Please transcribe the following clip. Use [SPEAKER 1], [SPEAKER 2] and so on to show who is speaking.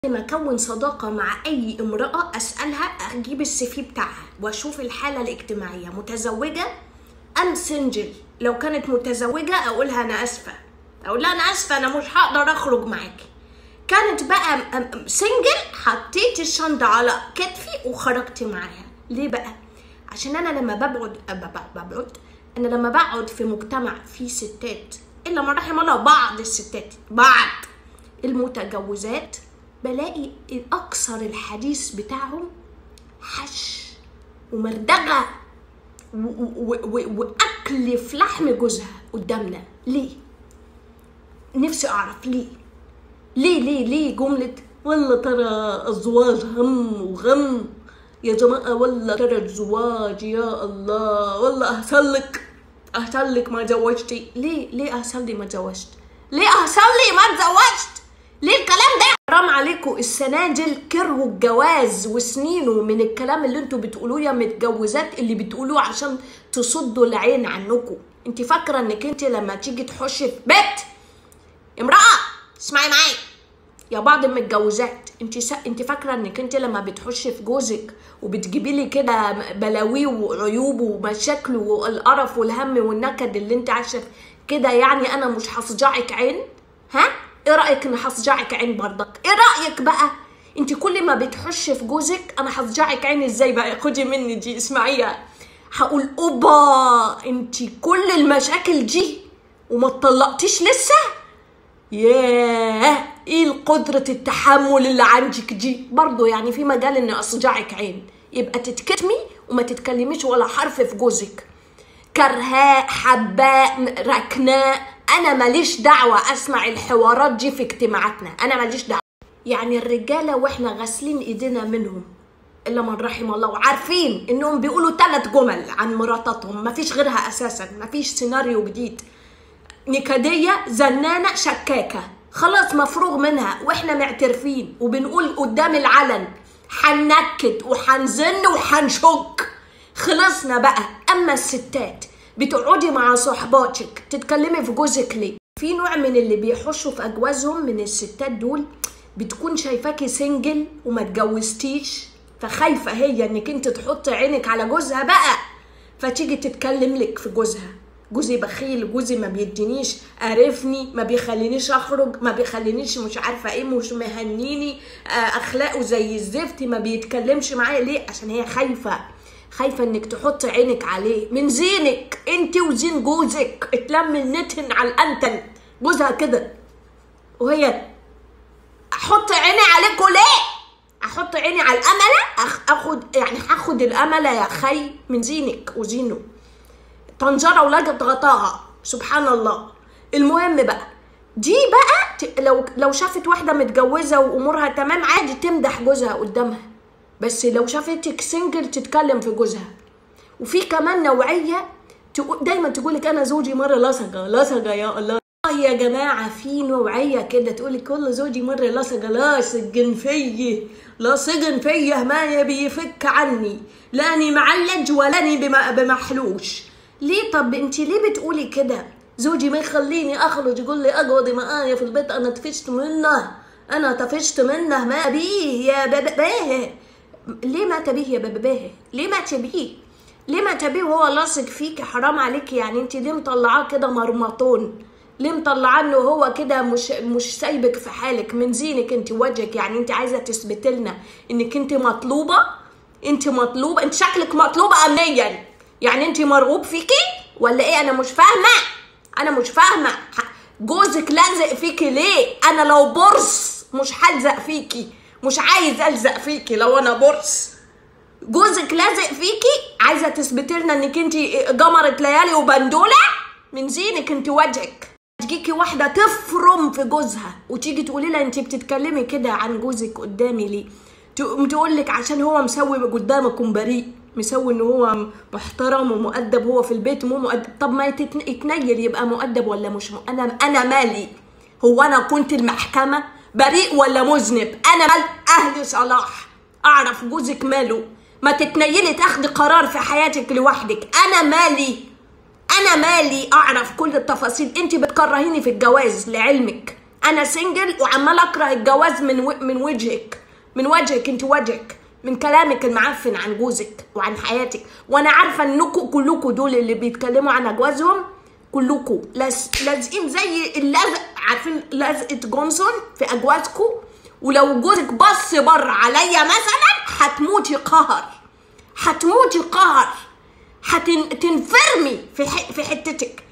[SPEAKER 1] لما اكون صداقه مع اي امراه اسالها اجيب السي في بتاعها واشوف الحاله الاجتماعيه متزوجه ام سنجل لو كانت متزوجه اقولها انا اسفه اقول لها انا اسفه انا مش هقدر اخرج معاكي كانت بقى سنجل حطيت الشنطه على كتفي وخرجت معاها ليه بقى عشان انا لما ببعد ببعد انا لما بقعد في مجتمع فيه ستات الا من رحم الله بعض الستات بعض المتجوزات بلاقي اكثر الحديث بتاعهم حش ومردغه واكل في لحم جوزها قدامنا ليه نفسي اعرف ليه ليه ليه ليه جمله ولا ترى الزواج هم وغم يا جماعة ولا ترى الزواج يا الله والله أحسن لك أحسن لك ما تزوجتي ليه ليه أحسن لي ما تزوجت ليه أحسن لي ما تزوجت ليه الكلام ده حرام عليكم السناجل كرهوا الجواز وسنينه من الكلام اللي انتوا بتقولوه يا متجوزات اللي بتقولوه عشان تصدوا العين عنكم انت فاكره انك انت لما تيجي تحشي في بيت امراه اسمعي معايا يا بعض المتجوزات انت سا... انت فاكره انك انت لما بتخشي في جوزك وبتجيبي لي كده بلاويه وعيوبه ومشاكله والقرف والهم والنكد اللي انت عايشه كده يعني انا مش هصجعك عين ها ايه رايك ان هصجعك عين برضك ايه رايك بقى انت كل ما بتحشي في جوزك انا هصجعك عين ازاي بقى خدي مني دي اسمعيها هقول اوبا انت كل المشاكل دي وما اتطلقتيش لسه ياه ايه قدرة التحمل اللي عندك دي برضو يعني في مجال اني اصجعك عين يبقى تتكتمي وما تتكلميش ولا حرف في جوزك كرهاء حباء ركناء انا ماليش دعوة اسمع الحوارات دي في اجتماعاتنا انا ماليش دعوة يعني الرجالة واحنا غاسلين ايدينا منهم الا من رحم الله وعارفين انهم بيقولوا ثلاث جمل عن مراتاتهم مفيش غيرها اساسا مفيش سيناريو جديد نكدية زنانة شكاكة خلاص مفروغ منها واحنا معترفين وبنقول قدام العلن حنكد وحنزن وحنشك خلصنا بقى اما الستات بتقعدي مع صحباتك تتكلمي في جوزك ليه في نوع من اللي بيحشوا في اجوازهم من الستات دول بتكون شايفاكي سنجل وما اتجوزتيش فخايفه هي انك انت تحطي عينك على جوزها بقى فتيجي تتكلم لك في جوزها جوزي بخيل جوزي ما بيدينيش قرفني ما بيخلينيش اخرج ما بيخلينيش مش عارفه ايه مش مهنيني اخلاقه زي الزفت ما بيتكلمش معايا ليه عشان هي خايفه خايفه انك تحط عينك عليه من زينك انت وزين جوزك اتلم النتن على الانتن جوزها كده وهي احط عيني عليكوا ليه احط عيني على الامله اخد يعني هاخد الامله يا خي من زينك وزينه طنجرة ولجت غطاها سبحان الله المهم بقى دي بقى لو لو شافت واحدة متجوزة وأمورها تمام عادي تمدح جوزها قدامها بس لو شافتك سنجل تتكلم في جوزها وفي كمان نوعية دايما تقولك أنا زوجي مرة لصقة لصقة يا الله يا جماعة في نوعية كده تقولي كل زوجي مرة لصقة لاصق فيه لاصق فيه ما يبي يفك عني لاني معلج ولاني بمحلوش ليه طب انت ليه بتقولي كده زوجي ما يخليني اخرج يقول لي اقعدي معايا في البيت انا طفشت منه انا طفشت منه ما ابيه يا باباه ليه ما تبيه يا باباه ليه ما تبيه ليه ما تبيه وهو لاصق فيك حرام عليك يعني انت ليه مطلعاه كده مرمطون ليه مطلعاه انه هو كده مش مش سايبك في حالك من زينك انت وجهك يعني انت عايزه تثبت لنا انك انت مطلوبه انت مطلوبه انت شكلك مطلوبه امنيا يعني انت مرغوب فيكي ولا ايه انا مش فاهمه انا مش فاهمه جوزك لازق فيكي ليه انا لو برص مش هلزق فيكي مش عايز الزق فيكي لو انا برص جوزك لازق فيكي عايزه تثبتي لنا انك انت جمرة ليالي وبندوله من زينك انت وجهك تجيكي واحده تفرم في جوزها وتيجي تقولي لها انت بتتكلمي كده عن جوزك قدامي ليه تقول لك عشان هو مسوي قدامكم بريء مسوي ان هو محترم ومؤدب هو في البيت مو مؤدب طب ما يتنيل يبقى مؤدب ولا مش م... انا انا مالي هو انا كنت المحكمه بريء ولا مذنب انا مال اهل صلاح اعرف جوزك ماله ما تتنيلي تاخدي قرار في حياتك لوحدك انا مالي انا مالي اعرف كل التفاصيل انت بتكرهيني في الجواز لعلمك انا سنجل وعمال اكره الجواز من و... من وجهك من وجهك انت وجهك من كلامك المعفن عن جوزك وعن حياتك وانا عارفه انكم كلكم دول اللي بيتكلموا عن اجوازهم كلكم لاز- لازقين زي اللزق عارفين لزقه جونسون في اجوازكم ولو جوزك بص بره عليا مثلا هتموتي قهر هتموتي قهر هتنفرمي في ح... في حتتك